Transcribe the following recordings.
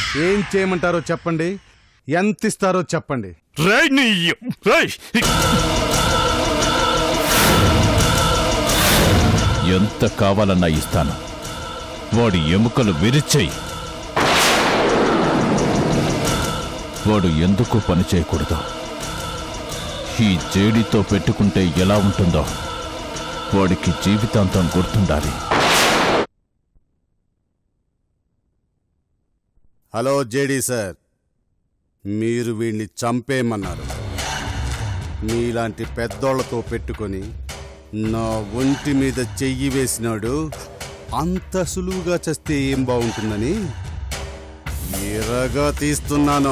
ఏం చేయమంటారో చెప్పండి ఎంత ఇస్తారో చెప్పండి రేయ్ నీ రేయ్ ఎంత కావాలన్నా ఇస్తాను వాడి ఎముకలు విరిచేయి వాడు ఎందుకు పని చేయకూడదు ఈ జేడితో పెట్టుకుంటే ఎలా ఉంటుందో వాడికి జీవితాంతం గుర్తుండాలి హలో జేడీ సార్ మీరు వీడిని చంపేయమన్నారు మీలాంటి పెద్దోళ్లతో పెట్టుకొని నా ఒంటి మీద చెయ్యి వేసినాడు అంత సులువుగా చస్తే ఏం బాగుంటుందని ఎరగా తీస్తున్నాను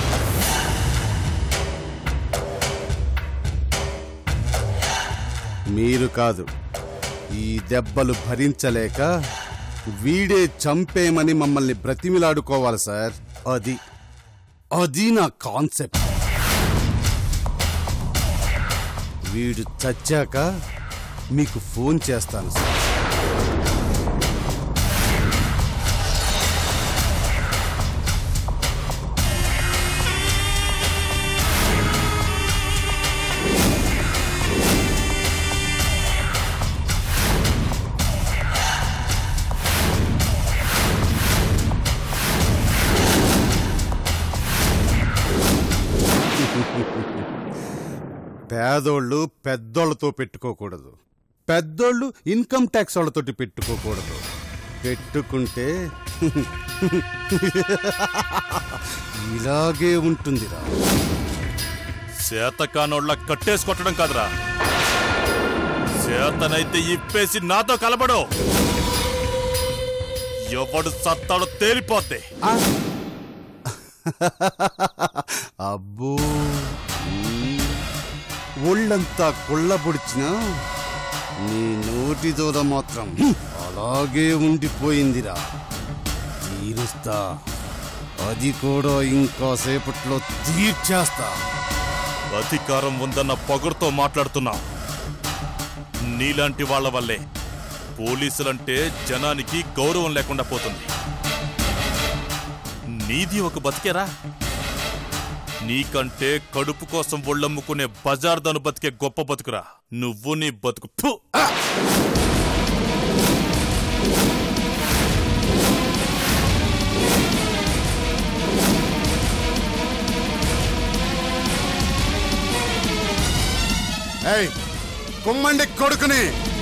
మీరు కాదు ఈ దెబ్బలు భరించలేక వీడే చంపేమని మమ్మల్ని బ్రతిమిలాడుకోవాలి సార్ అది అది నా కాన్సెప్ట్ వీడు చచ్చాక మీకు ఫోన్ చేస్తాను సార్ పేదోళ్ళు పెద్దోళ్ళతో పెట్టుకోకూడదు పెద్దోళ్ళు ఇన్కమ్ ట్యాక్స్ వాళ్ళతోటి పెట్టుకోకూడదు పెట్టుకుంటే ఇలాగే ఉంటుందిరా చేతకానోళ్ళ కట్టేసి కొట్టడం కాదురా చేతనైతే ఇప్పేసి నాతో కలబడు ఎవడు సత్తాడో తేలిపోద్ది ఆ? అబ్బో ఉమ్. ఒళ్ళంతా కుళ్ళబొడిచినా నీ నోటి దూర మాత్రం అలాగే ఉండిపోయిందిరా తీరుస్తా అది కూడా ఇంకా సేపట్లో తీర్చేస్తా అధికారం ఉందన్న పొగరుతో మాట్లాడుతున్నావు నీలాంటి వాళ్ళ వల్లే పోలీసులంటే జనానికి గౌరవం లేకుండా పోతుంది నీది ఒక బతికేరా నీకంటే కడుపు కోసం ఒళ్ళమ్ముకునే బజార్దను బతికే గొప్ప బతుకురా నువ్వు నీ బతుకు ఫు! ఏయ్ కుమ్మండి కొడుకుని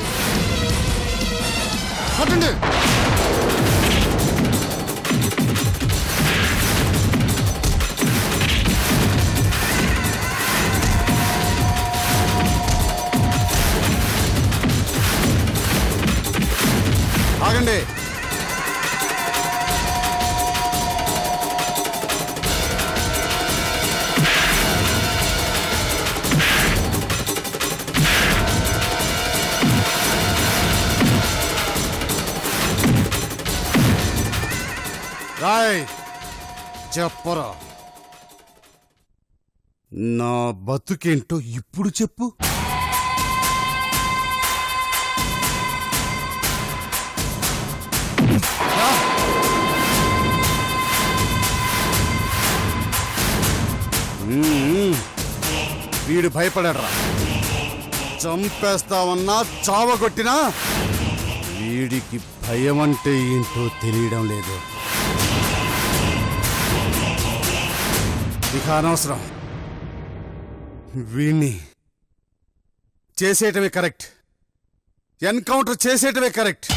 కొట్టండి ఆగండి రాయ్ చెప్పరా నా బతుకేంటో ఇప్పుడు చెప్పు రా. మ్మ్. వీడు భయపడరా చంపేస్తావన్నా చావగొట్టినా వీడికి భయం అంటే ఏంటో తెలియడం లేదు ఇక అనవసరం వీణ్ణి చేసేయటమే కరెక్ట్ ఎన్కౌంటర్ చేసేయటమే కరెక్ట్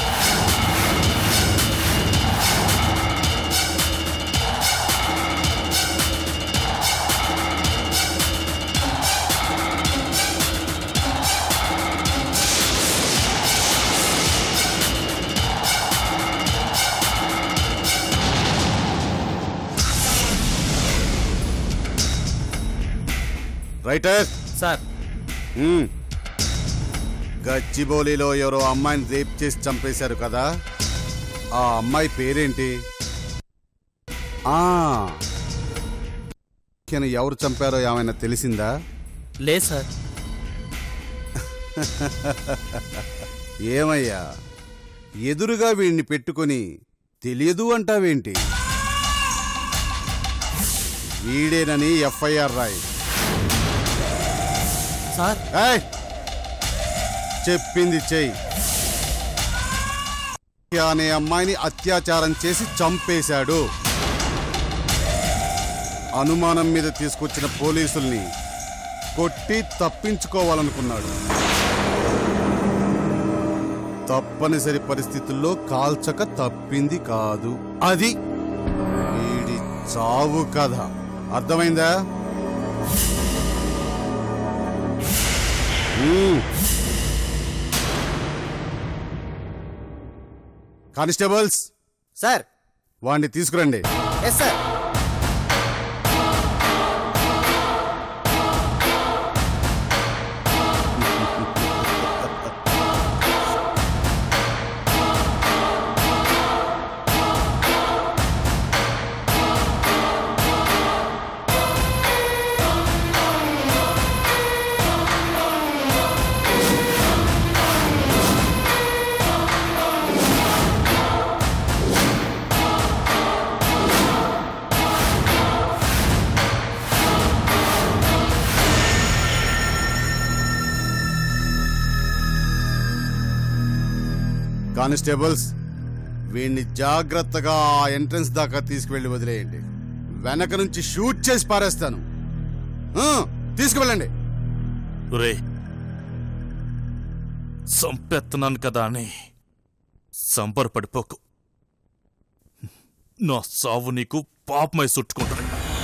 రైటర్ సార్ మ్మ్. గచ్చిబౌలిలో ఎవరో అమ్మాయిని రేప్ చేసి చంపేశారు కదా ఆ అమ్మాయి పేరేంటి ఆ ఈయన ఎవరు చంపారో ఏమైనా తెలిసిందా లేదు సార్ ఏమయ్యా ఎదురుగా వీడిని పెట్టుకొని తెలియదు అంటావేంటి వీడేనని ఎఫ్ఐఆర్ రాయి సార్ ఏయ్! చెప్పింది చెయ్యి అనే అమ్మాయిని అత్యాచారం చేసి చంపేశాడు అనుమానం మీద తీసుకొచ్చిన పోలీసుల్ని కొట్టి తప్పించుకోవాలనుకున్నాడు తప్పనిసరి పరిస్థితుల్లో కాల్చక తప్పింది కాదు అది వీడి చావు కథ అర్థమైందా మ్మ్. కానిస్టేబుల్స్ సార్ వాడిని తీసుకురండి ఎస్ సార్ కానిస్టేబుల్స్ వీడిని జాగ్రత్తగా ఆ ఎంట్రన్స్ దాకా తీసుకువెళ్ళి వదిలేయండి వెనక నుంచి షూట్ చేసి పారేస్తాను ఆ, తీసుకువెళ్ళండి రే సంపెత్తనాను కదా అని సంబరపడిపోకు నా సావు నీకు పాపమై చుట్టుకుంటుంది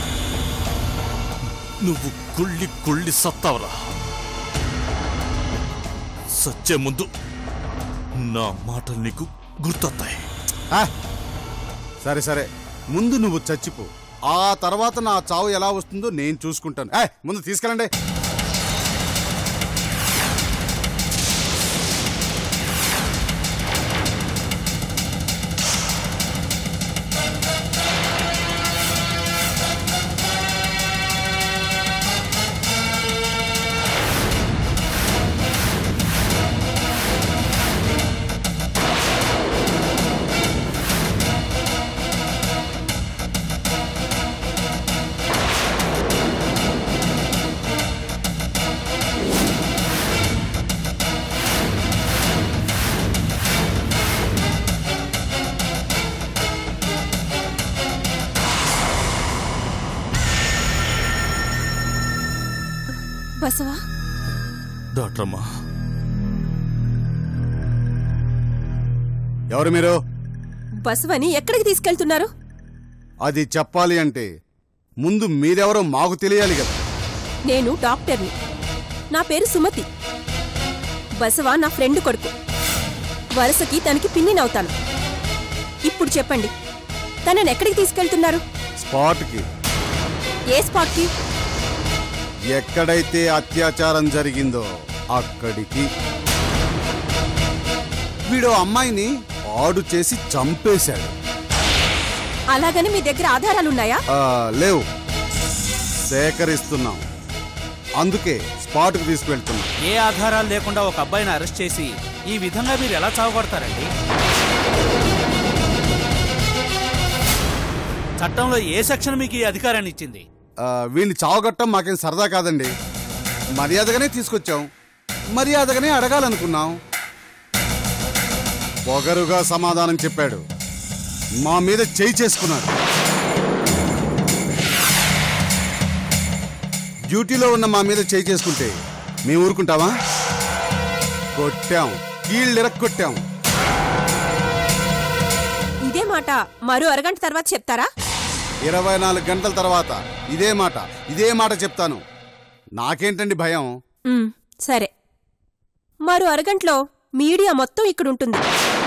నువ్వు కుళ్ళి కుళ్ళి సత్తావరా సచ్చే ముందు నా మాటలు నీకు గుర్తొస్తాయి ఆ, సరే సరే ముందు నువ్వు చచ్చిపో ఆ తర్వాత నా చావు ఎలా వస్తుందో నేను చూసుకుంటాను ఏ, ముందు తీసుకెళ్ళండి బసవా డాక్టర్ అమ్మా ఎవరు మీరు బసవని ఎక్కడికి తీసుకెళ్తున్నారు అది చెప్పాలి అంటే ముందు మీరెవరో మాకు తెలియాలి కదా నేను డాక్టర్ని నా పేరు సుమతి బసవ నా ఫ్రెండ్ కొడుకు వరుసకి తనకి పిన్నినవుతాను ఇప్పుడు చెప్పండి తనని ఎక్కడికి తీసుకెళ్తున్నారు స్పాట్కి ఏ స్పాట్కి ఎక్కడైతే అత్యాచారం జరిగిందో అక్కడికి వీడు అమ్మాయిని పాడు చేసి చంపేశాడు అలాగని మీ దగ్గర ఆధారాలున్నాయా ఆ, లేవు సేకరిస్తున్నాం అందుకే స్పాట్కి తీసుకువెళ్తున్నాం ఏ ఆధారాలు లేకుండా ఒక అబ్బాయిని అరెస్ట్ చేసి ఈ విధంగా మీరు ఎలా చావగొడతారండి చట్టంలో ఏ సెక్షన్ మీకు ఈ అధికారాన్ని ఇచ్చింది ఆ, వీడిని చావగొట్టం మాకేం సరదా కాదండి మర్యాదగానే తీసుకొచ్చాం మర్యాదగానే అడగాలనుకున్నాం పొగరుగా సమాధానం చెప్పాడు మా మీద చేయి చేసుకున్నాడు డ్యూటీలో ఉన్న మా మీద చేయి చేసుకుంటే మేము ఊరుకుంటామా కొట్టాం కీళ్ళిరక్కొట్టాం ఇదే మాట మరో అరగంట తర్వాత చెప్తారా ఇరవై నాలుగు గంటల తర్వాత ఇదే మాట ఇదే మాట చెప్తాను నాకేంటండి భయం ఉమ్, సరే మరో అరగంటలో మీడియా మొత్తం ఇక్కడుంటుంది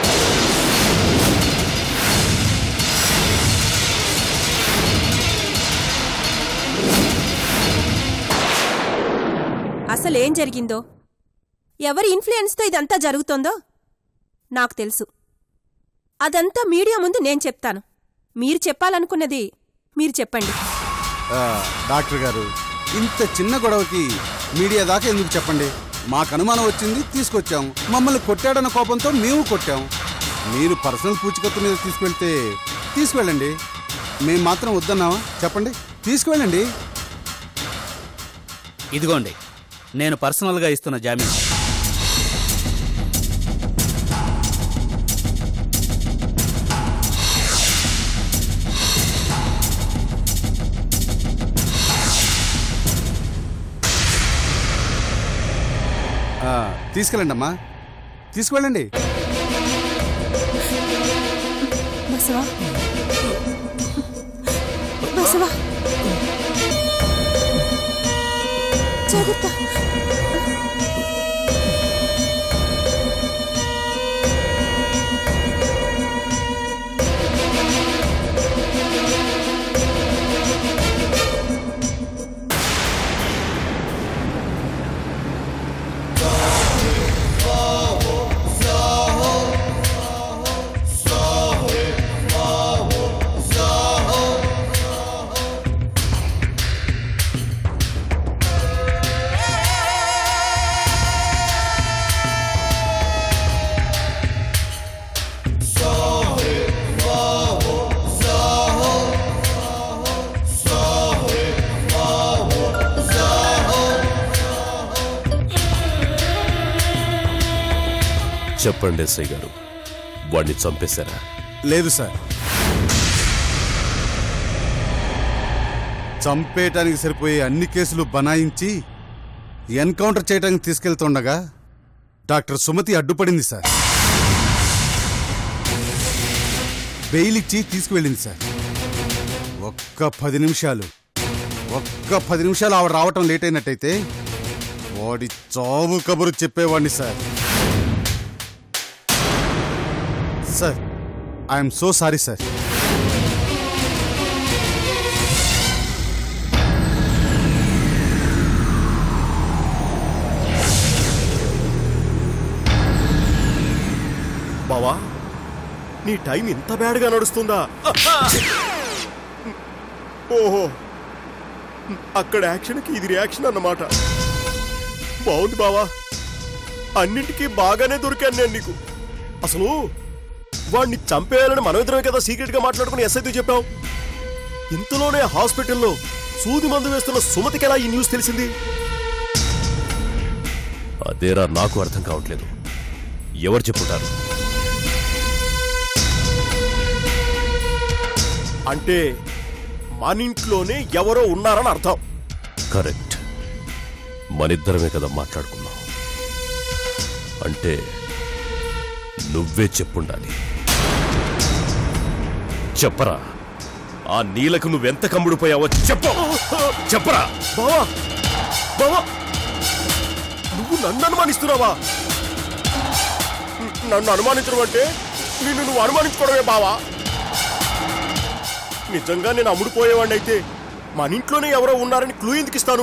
అసలేం జరిగిందో ఎవరి ఇన్ఫ్లుయెన్స్తో ఇదంతా జరుగుతోందో నాకు తెలుసు అదంతా మీడియా ముందు నేను చెప్తాను మీరు చెప్పాలనుకున్నది మీరు చెప్పండి ఆ, డాక్టర్ గారు ఇంత చిన్న గొడవకి మీడియా దాకా ఎందుకు చెప్పండి మాకు అనుమానం వచ్చింది తీసుకొచ్చాం మమ్మల్ని కొట్టాడన్న కోపంతో మేము కొట్టాం మీరు పర్సనల్ పూచికత్తు మీద తీసుకెళ్తే తీసుకెళ్ళండి మేము మాత్రం వద్దన్నావా చెప్పండి తీసుకువెళ్ళండి ఇదిగోండి నేను పర్సనల్గా ఇస్తున్న జామీన్ ఆ, తీసుకెళ్ళండి అమ్మా తీసుకువెళ్ళండి బసవా బసవా జాగ్రత్త చెప్పండి ఎస్ఐ గారు వాడిని చంపేశారా లేదు సార్ చంపేయటానికి సరిపోయే అన్ని కేసులు బనాయించి ఎన్కౌంటర్ చేయడానికి తీసుకెళ్తుండగా డాక్టర్ సుమతి అడ్డుపడింది సార్ బెయిల్ ఇచ్చి తీసుకువెళ్ళింది సార్ ఒక్క పది నిమిషాలు ఒక్క పది నిమిషాలు ఆవిడ రావటం లేట్ అయినట్టయితే వాడి చావు కబురు చెప్పేవాడిని sir sir I'm so sorry sir బావా నీ టైం ఇంత బ్యాడ్గా నడుస్తుందా ఓహో అక్కడ యాక్షన్కి ఇది రియాక్షన్ అన్నమాట బాగుంది బావా అన్నింటికీ బాగానే దొరికాను నేను నీకు అసలు వాడిని చంపేయాలని మనమిద్దరమే కదా సీక్రెట్ గా మాట్లాడుకుని ఎస్ఐతో చెప్పావు ఇంతలోనే హాస్పిటల్లో సూది మందు వేస్తున్న సుమతికి ఎలా ఈ న్యూస్ తెలిసింది అదేరా నాకు అర్థం కావట్లేదు ఎవరు చెప్పుంటారు అంటే మన ఇంట్లోనే ఎవరో ఉన్నారని అర్థం కరెక్ట్ మనిద్దరమే కదా మాట్లాడుకున్నాం అంటే నువ్వే చెప్పుండాలి చెప్పరా ఆ నీలకు నువ్వెంత కమ్ముడిపోయావో చెప్పు చెప్పరా బావా బావా నువ్వు నన్ను అనుమానిస్తున్నావా నన్ను అనుమానించడం అంటే నిన్ను నువ్వు అనుమానించుకోవడమే బావా నిజంగా నేను అమ్ముడుపోయేవాడిని అయితే మన ఇంట్లోనే ఎవరో ఉన్నారని క్లూ ఎందుకు ఇస్తాను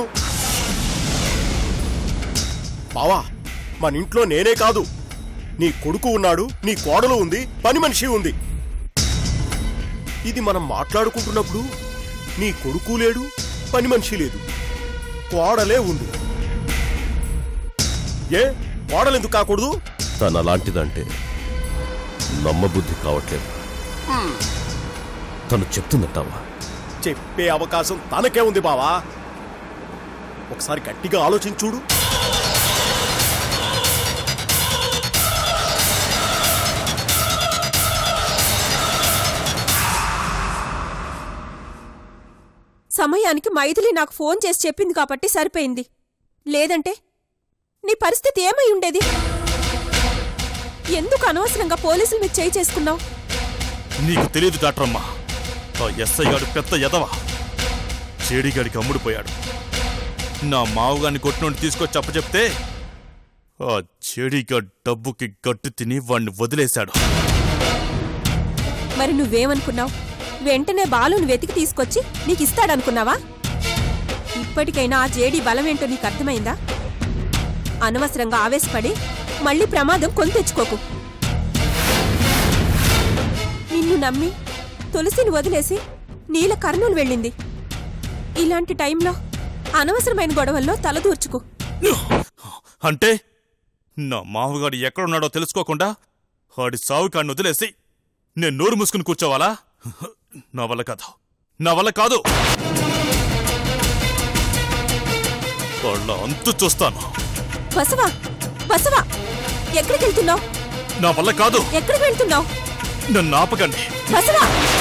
బావా మన ఇంట్లో నేనే కాదు నీ కొడుకు ఉన్నాడు నీ కోడలు ఉంది పని మనిషి ఉంది ఇది మనం మాట్లాడుకుంటున్నప్పుడు నీ కొడుకు లేడు పని మనిషి లేదు కోడలే ఉంది ఏ కోడలు ఎందుకు కాకూడదు తను అలాంటిదంటే నమ్మబుద్ధి కావట్లేదు తను చెప్తుందంటావా చెప్పే అవకాశం తనకే ఉంది బావా ఒకసారి గట్టిగా ఆలోచించి చూడు సమయానికి మైథిలి నాకు ఫోన్ చేసి చెప్పింది కాబట్టి సరిపోయింది లేదంటే నీ పరిస్థితి ఏమై ఉండేది ఎందుకు అనవసరంగా పోలీసుల మీద చేయి చేసుకున్నావు నీకు తెలియదు డాక్టర్ అమ్మా ఆ ఎస్ఐ గాడు పెద్ద ఎదవ చేడిగాడికి అమ్ముడుపోయాడు నా మావుగాన్ని కొట్టినోడిని తీసుకొచ్చి అప్పచెప్తే ఆ చెడిగా డబ్బుకి గట్టు తిని వాణ్ణి వదిలేశాడు మరి నువ్వేమనుకున్నావు వెంటనే బాలుని వెతికి తీసుకొచ్చి నీకు ఇస్తాడనుకున్నావా ఇప్పటికైనా ఆ జేడీ బలమేంటో నీకు అర్థమైందా అనవసరంగా ఆవేశపడి మళ్ళీ ప్రమాదం కొని తెచ్చుకోకు నిన్ను నమ్మి తులసిని వదిలేసి నీల కర్నూలు వెళ్ళింది ఇలాంటి టైంలో అనవసరమైన గొడవల్లో తలదూర్చుకు అంటే నా మామగాడు ఎక్కడున్నాడో తెలుసుకోకుండా వాడి సావు కాడిని వదిలేసి నేను నోరు మూసుకుని కూర్చోవాలా నా వల్ల కాదు నా వల్ల కాదు వాళ్ళ అంతు చూస్తాను బసవా బసవా ఎక్కడికి వెళ్తున్నావు నా వల్ల కాదు ఎక్కడికి వెళ్తున్నావు నన్ను ఆపకండి బసవా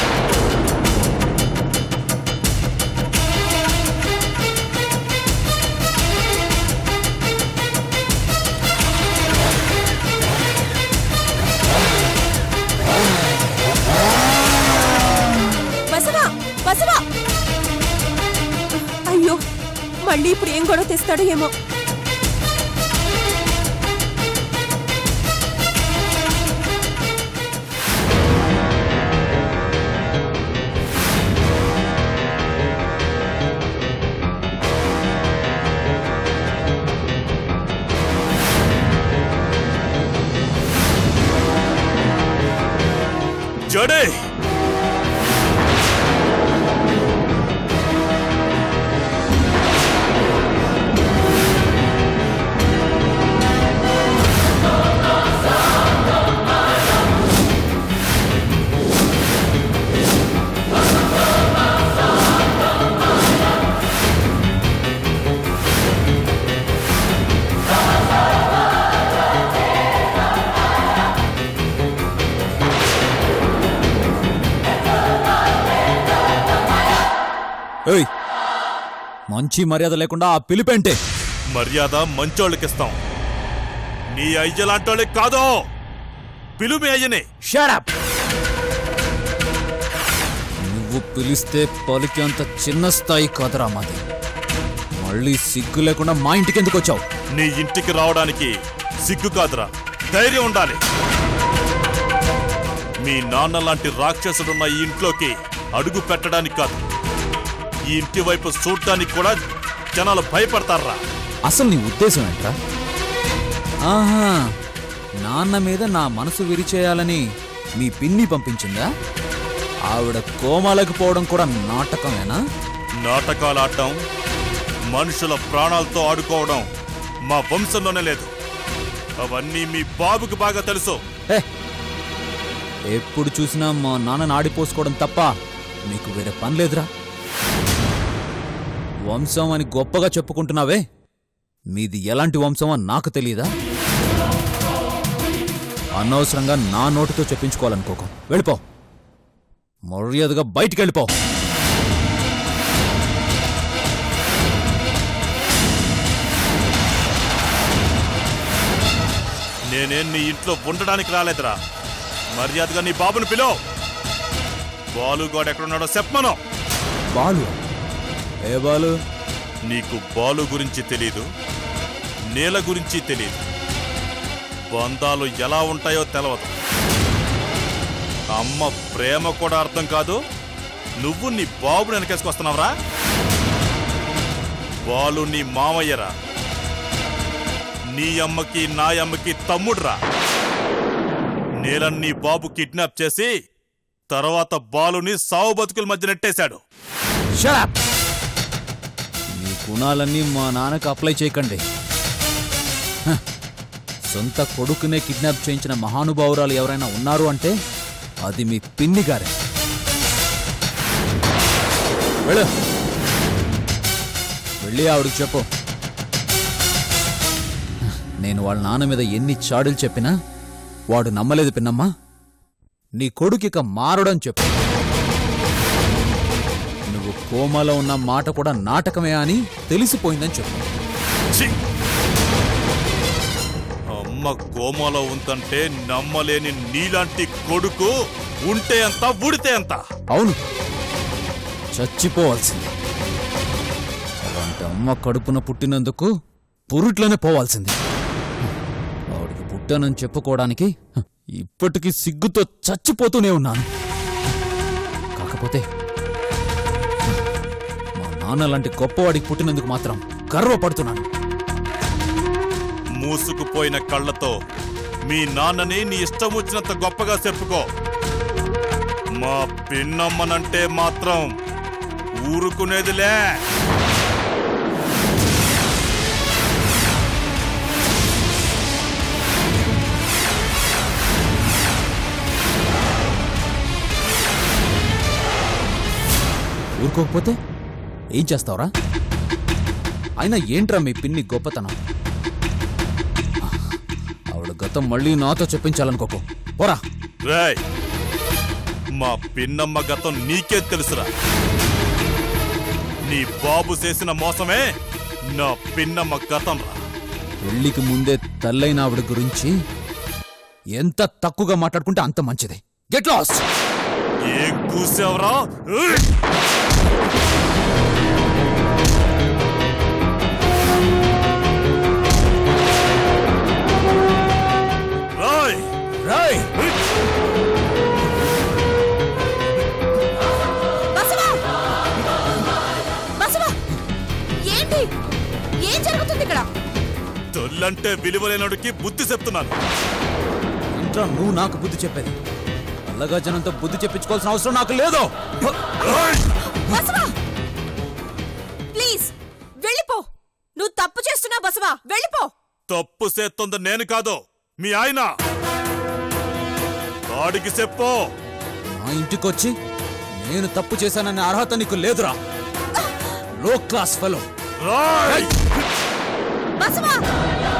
బసవా బసవా అయ్యో మళ్ళీ ఇప్పుడు ఏం గొడవ తెస్తాడో ఏమో జడే ఏయ్ మంచి మర్యాద లేకుండా ఆ పిలిపేంటే మర్యాద మంచోళ్ళకిస్తాం నీ అయ్యలాంటోళ్ళకి కాదు పిలుమి అయ్యనే షడప్ నువ్వు పిలిస్తే పలికేంత చిన్న స్థాయి కాదురా మాది మళ్ళీ సిగ్గు లేకుండా మా ఇంటికి ఎందుకు వచ్చావు నీ ఇంటికి రావడానికి సిగ్గు కాదురా ధైర్యం ఉండాలి మీ నాన్న లాంటి రాక్షసుడున్న ఈ ఇంట్లోకి అడుగు పెట్టడానికి కాదు ఈ ఇంటి వైపు చూడటానికి కూడా జనాలు భయపడతారా అసలు నీ ఉద్దేశం ఏంట్రా ఆహా నాన్న మీద నా మనసు విరిచేయాలని మీ పిన్ని పంపించిందా ఆవిడ కోమాలకు పోవడం కూడా నాటకమేనా నాటకాలు ఆడటం మనుషుల ప్రాణాలతో ఆడుకోవడం మా వంశంలోనే లేదు అవన్నీ మీ బాబుకి బాగా తెలుసు హే ఎప్పుడు చూసినా మా నాన్నని ఆడిపోసుకోవడం తప్ప నీకు వేరే పని లేదురా వంశం అని గొప్పగా చెప్పుకుంటున్నావే మీది ఎలాంటి వంశం అని నాకు తెలియదా అనవసరంగా నా నోటితో చెప్పించుకోవాలనుకోకు వెళ్ళిపో మర్యాదగా బయటికి వెళ్ళిపో నేనేం నీ ఇంట్లో ఉండడానికి రాలేదురా మర్యాదగా నీ బాబుని పిలో బాలుగాడు ఎక్కడున్నాడో చెప్పమను బాలు ఏ బాలు నీకు బాలు గురించి తెలీదు నేల గురించి తెలీదు బంధాలు ఎలా ఉంటాయో తెలవదు అమ్మ ప్రేమ కూడా అర్థం కాదు నువ్వు నీ బాబుని వెనకేసుకొస్తున్నావురా బాలు నీ మామయ్యరా నీ అమ్మకి నా అమ్మకి తమ్ముడురా నీలని నీ బాబు కిడ్నాప్ చేసి తర్వాత బాలుని సావు బతుకుల మధ్య నెట్టేశాడు Shut up! మీ గుణాలన్నీ మా నాన్నకు అప్లై చేయకండి హ, సొంత కొడుకునే కిడ్నాప్ చేయించిన మహానుభావురాలు ఎవరైనా ఉన్నారు అంటే అది మీ పిన్ని గారే వెళ్ళు వెళ్ళి ఆవిడకి చెప్పు నేను వాళ్ళ నాన్న మీద ఎన్ని చాడులు చెప్పినా వాడు నమ్మలేదు పిన్నమ్మా నీ కొడుకిక మారడం చెప్పు నువ్వు కోమాలో ఉన్న మాట కూడా నాటకమే అని తెలిసిపోయిందని చెప్పు ఛీ! అమ్మ కోమలో ఉందంటే నమ్మలేని నీలాంటి కొడుకు ఉంటే అంత ఊడితే అంత అవును చచ్చిపోవాల్సింది అలాంటి అమ్మ కడుపున పుట్టినందుకు పురుట్లోనే పోవాల్సింది ఆవిడికి పుట్టానని చెప్పుకోవడానికి హ, ఇప్పటికీ సిగ్గుతో చచ్చిపోతూనే ఉన్నాను కాకపోతే హ, మా నాన్న లాంటి గొప్పవాడికి పుట్టినందుకు మాత్రం గర్వపడుతున్నాను మూసుకుపోయిన కళ్ళతో మీ నాన్నని నీ ఇష్టం వచ్చినంత గొప్పగా చెప్పుకో మా పిన్నమ్మనంటే మాత్రం ఊరుకునేదిలే ఊరుకోకపోతే ఏం చేస్తావురా అయినా ఏంట్రా మీ పిన్ని గొప్పతనం ఆవిడ గతం మళ్ళీ నాతో చెప్పించాలనుకోకు పోరా రేయ్ మా పిన్నమ్మ గతం నీకే తెలుసురా నీ బాబు చేసిన మోసమే నా పిన్నమ్మ గతం రా పెళ్లికి ముందే తల్లైన ఆవిడ గురించి ఎంత తక్కువగా మాట్లాడుకుంటే అంత మంచిది గెట్ లాస్ట్ ఏం కూసావరా రాయ్ రాయ్ బసవా బసవా ఏంటి ఏం జరుగుతుంది ఇక్కడ తొల్లంటే విలువలేనోడికి బుద్ధి చెప్తున్నాను ఇంట్లో నువ్వు నాకు బుద్ధి చెప్పేది అల్లగా జనంతో బుద్ధి చెప్పించుకోవాల్సిన అవసరం నాకు లేదు బసవా ప్లీజ్ వెళ్ళిపో నువ్వు తప్పు చేస్తున్నావు బసవా వెళ్ళిపో తప్పు చేస్తుంది నేను కాదు మీ ఆయన వాడికి చెప్పు నా ఇంటికొచ్చి నేను తప్పు చేశాననే అర్హత నీకు లేదురా లో క్లాస్ ఫెలో రాయ్ బసవా